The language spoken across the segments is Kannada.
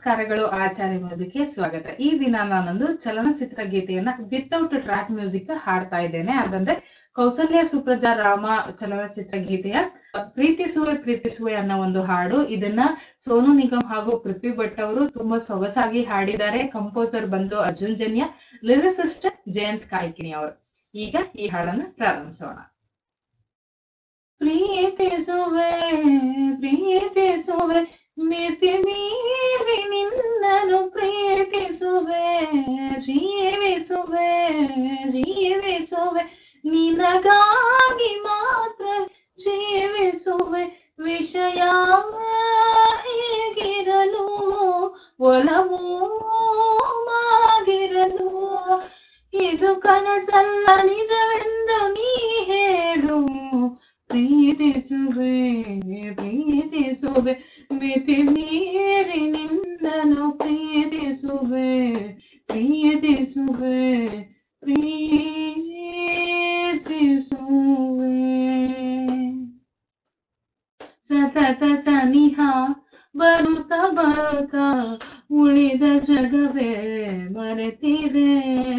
ನಮಸ್ಕಾರಗಳು ಆಚಾರ್ಯ ಮ್ಯೂಸಿಕ್ಗೆ ಸ್ವಾಗತ ಈ ದಿನ ನಾನೊಂದು ಚಲನಚಿತ್ರ ಗೀತೆಯನ್ನ ವಿತೌಟ್ ಟ್ರ್ಯಾಕ್ ಮ್ಯೂಸಿಕ್ ಹಾಡ್ತಾ ಇದ್ದೇನೆ ಅದಂದ್ರೆ ಕೌಸಲ್ಯ ಸುಪ್ರಜಾ ರಾಮ ಚಲನಚಿತ್ರ ಗೀತೆಯ ಪ್ರೀತಿಸುವೆ ಪ್ರೀತಿಸುವೆ ಅನ್ನೋ ಒಂದು ಹಾಡು ಇದನ್ನ ಸೋನು ನಿಗಮ್ ಹಾಗೂ ಪೃಥ್ವಿ ಭಟ್ ಅವರು ತುಂಬಾ ಸೊಗಸಾಗಿ ಹಾಡಿದ್ದಾರೆ ಕಂಪೋಸರ್ ಬಂದು ಅರ್ಜುನ್ ಜನ್ಯ ಲಿರಿಸಿಸ್ಟ್ ಜಯಂತ್ ಕಾಯ್ಕಿನಿ ಅವರು ಈಗ ಈ ಹಾಡನ್ನ ಪ್ರಾರಂಭಿಸೋಣ ಪ್ರೀತಿಸುವೆ ಪ್ರೀತಿಸುವೆ ಮಿತಿ ಮೀರಿ ನಿನ್ನನು ಪ್ರೀತಿಸುವೆ ಜೀವಿಸುವೆ ಜೀವಿಸುವೆ ನಿನಗಾಗಿ ಮಾತ್ರ ಜೀವಿಸುವೆ ವಿಷಯ ಹೇಗಿರಲು ಒಲವು ಮಾಗಿರಲು ಇದು ಕನಸಲ್ಲ ನಿಜವೆಂದು ನೀ ಹೇಳು ಪ್ರೀತಿಸುವೆ ಪ್ರೀತಿಸುವೆ ಮಿತಿ ಮೀರಿ ನಿಂದನು ಪ್ರೀತಿಸುವೆ ಪ್ರೀತಿಸುವೆ ಪ್ರೀತಿಸುವೆ ಸತತ ಸನಿಹ ಬರುತ್ತ ಬರುತ್ತ ಉಳಿದ ಜಗವೇ ಮರೆತಿದೆ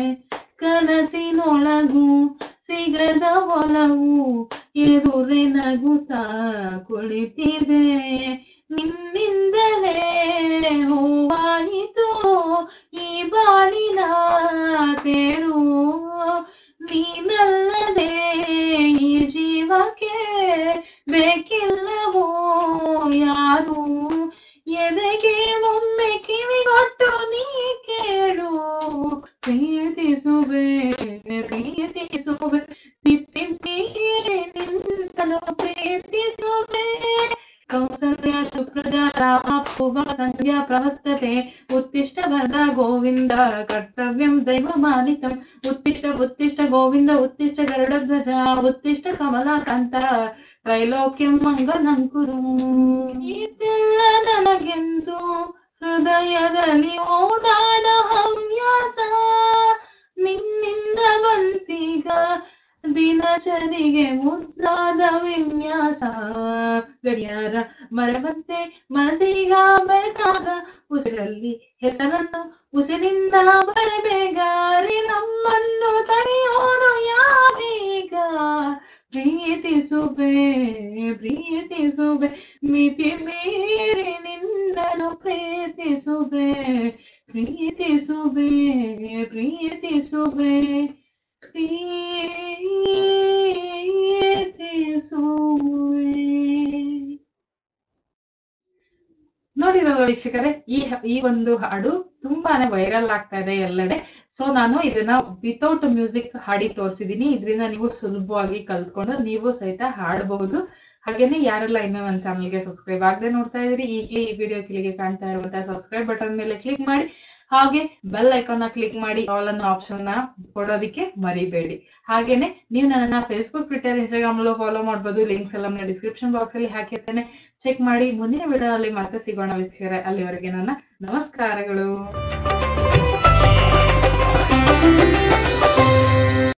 ಕನಸಿನೊಳಗು ಸಿಗದ ಒಲವು ಎದುರೆ ನಗುತ್ತ ಕುಳಿತಿದೆ ನಿನ್ನಿಂದಲೇ ಹೂವಾಯಿತು ಈ ಬಾಳಿನ ತೇರು ನೀನಲ್ಲದೆ ಈ ಜೀವಕ್ಕೆ ಬೇಕಿಲ್ಲವೋ ಯಾರು ಎದೆಗೆ ಒಮ್ಮೆ ಕಿವಿಗೊಟ್ಟು ನೀ ಕೇಳು ಪ್ರೀತಿಸುವೆ ಪ್ರೀತಿಸುವೆ ನಿತ್ಯ ನಿಂತಲು ಪ್ರೀತಿಸುವೆ ಕೌಸಲ್ಯ ಸುಪ್ರಜಾ ರಾಮ ಪೂರ್ವ ಸಂಧ್ಯಾ ಪ್ರವರ್ತತೆ ಉತ್ತಿಷ್ಟ ವರದ ಗೋವಿಂದ ಕರ್ತವ್ಯಂ ದೈವ ಮಾನಿತಂ ಉತ್ತಿಷ್ಟ ಉತ್ತಿಷ್ಟ ಗೋವಿಂದ ಉತ್ತಿಷ್ಟ ಗರುಡಧ್ವಜ ಉತ್ತಿಷ್ಟ ಕಮಲಾಕಾಂತ ತ್ರೈಲೋಕ್ಯಂ ಮಂಗಲಂ ಕುರು ಇದೆಲ್ಲ ನನಗೆಂದು ಹೃದಯದಲ್ಲಿ ಓಡಾಡ ಹವ್ಯಾಸ ನಿನ್ನಿಂದ ಬಂತೀಗ ದಿನಚರಿಗೆ ಮುದ್ದಾದ ವಿನ್ಯಾಸ ಗಡಿಯಾರ ಮರವಂತೆ ಮನಸ್ಸೀಗ ಬೆಳಕಾಗ ಉಸಿರಲ್ಲಿ ಹೆಸರನ್ನು ಉಸಿರಿಂದ ಬರಬೇಗಾರಿ ನಮ್ಮನ್ನು ತಡೆಯೋರು ಯಾರೀಗ ಪ್ರೀತಿಸುವೆ ಪ್ರೀತಿಸುವೆ ಮಿತಿ ಮೀರಿ ನಿನ್ನನು ಪ್ರೀತಿಸುವೆ ಪ್ರೀತಿಸುವೆ ಪ್ರೀತಿಸುವೆ ಪ್ರೀತಿಸುವೆ ನೋಡಿರಲ್ಲ ವೀಕ್ಷಕರೇ ಈ ಈ ಒಂದು ಹಾಡು ತುಂಬಾನೇ ವೈರಲ್ ಆಗ್ತಾ ಇದೆ ಎಲ್ಲೆಡೆ ಸೊ ನಾನು ಇದನ್ನ ವಿತೌಟ್ ಮ್ಯೂಸಿಕ್ ಹಾಡಿ ತೋರಿಸಿದೀನಿ ಇದರಿಂದ ನೀವು ಸುಲಭವಾಗಿ ಕಲ್ತ್ಕೊಂಡು ನೀವು ಸಹಿತ ಹಾಡಬಹುದು ಹಾಗೇನೆ ಯಾರೆಲ್ಲ ಇನ್ನೂ ನನ್ನ ಚಾನಲ್ಗೆ ಸಬ್ಸ್ಕ್ರೈಬ್ ಆಗದೆ ನೋಡ್ತಾ ಇದ್ದೀರಿ ಈಗಲೇ ಈ ವಿಡಿಯೋ ಕೆಳಗೆ ಕಾಣ್ತಾ ಇರುವಂತಹ ಸಬ್ಸ್ಕ್ರೈಬ್ ಬಟನ್ ಮೇಲೆ ಕ್ಲಿಕ್ ಮಾಡಿ ಹಾಗೆ ಬೆಲ್ ಐಕಾನ್ ಕ್ಲಿಕ್ ಮಾಡಿ ಆಲ್ ಅನ್ನೋ ಆಪ್ಷನ್ ನ ಕೊಡೋದಕ್ಕೆ ಮರಿಬೇಡಿ ಹಾಗೇನೆ ನೀವು ನನ್ನ ಫೇಸ್ಬುಕ್ ಟ್ವಿಟರ್ ಇನ್ಸ್ಟಾಗ್ರಾಮ್ ಅಲ್ಲೂ ಫಾಲೋ ಮಾಡ್ಬೋದು ಲಿಂಕ್ಸ್ ಎಲ್ಲ ಡಿಸ್ಕ್ರಿಪ್ಷನ್ ಬಾಕ್ಸ್ ಅಲ್ಲಿ ಹಾಕಿರ್ತೇನೆ ಚೆಕ್ ಮಾಡಿ ಮುಂದಿನ ವಿಡಿಯೋ ಅಲ್ಲಿ ಮತ್ತೆ ಸಿಗೋಣ ವೀಕ್ಷಕರೇ ಅಲ್ಲಿವರೆಗೆ ನನ್ನ ನಮಸ್ಕಾರಗಳು